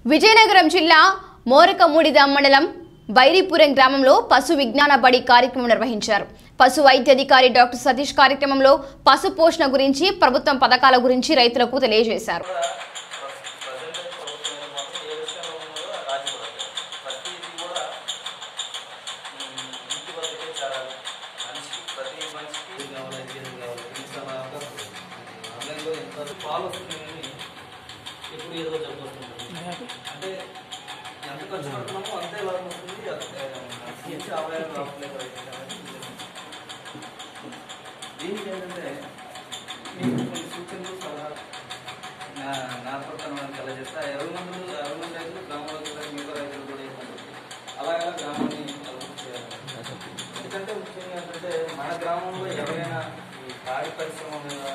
విజయనగరం జిల్లా మోరకమూడిద మండలం బైరీపురం గ్రామంలో పశు విజ్ఞాన బడి కార్యక్రమం నిర్వహించారు పశు వైద్యాధికారి డాక్టర్ సతీష్ కార్యక్రమంలో పశు పోషణ గురించి ప్రభుత్వం పథకాల గురించి రైతులకు తెలియజేశారు ప్రజెంట్ ప్రభుత్వం మాత్రం ఏ విషయంలో ఉన్నదో అది రాజీపడదు ప్రతిదీ కూడా ఉమ్, ఇంటి వద్దకే చేరాలి మనిషికి ప్రతి మనిషికి కావాలి ఎడ్యుకేషన్ కావాలి ఇన్స్టా ఆన్లైన్లో ఎంత పాలు వస్తున్నాయని ఎప్పుడు ఏదో జరుగుతుంది అంటే ఎంత ఖర్చు పెడుతున్నామో అంతే లాభం వస్తుంది అంతే మంచి ఆదాయం రావట్లేదు రైతులకు అనేది దీనికి ఏంటంటే మీకు కొన్ని సూచనలు సలహాలు నా నా ప్రకారం కలజేస్తే ఆ ఇరవై మంది అరవై మంది రైతులు గ్రామంలో కూడా మిగతా రైతులు కూడా ఇవ్వాలి అలాగే గ్రామాన్ని అభివృద్ధి చేయాలి ఎందుకంటే ముఖ్యంగా ఏంటంటే మన గ్రామంలో ఎవరైనా ఈ పాడి పరిశ్రమ మీద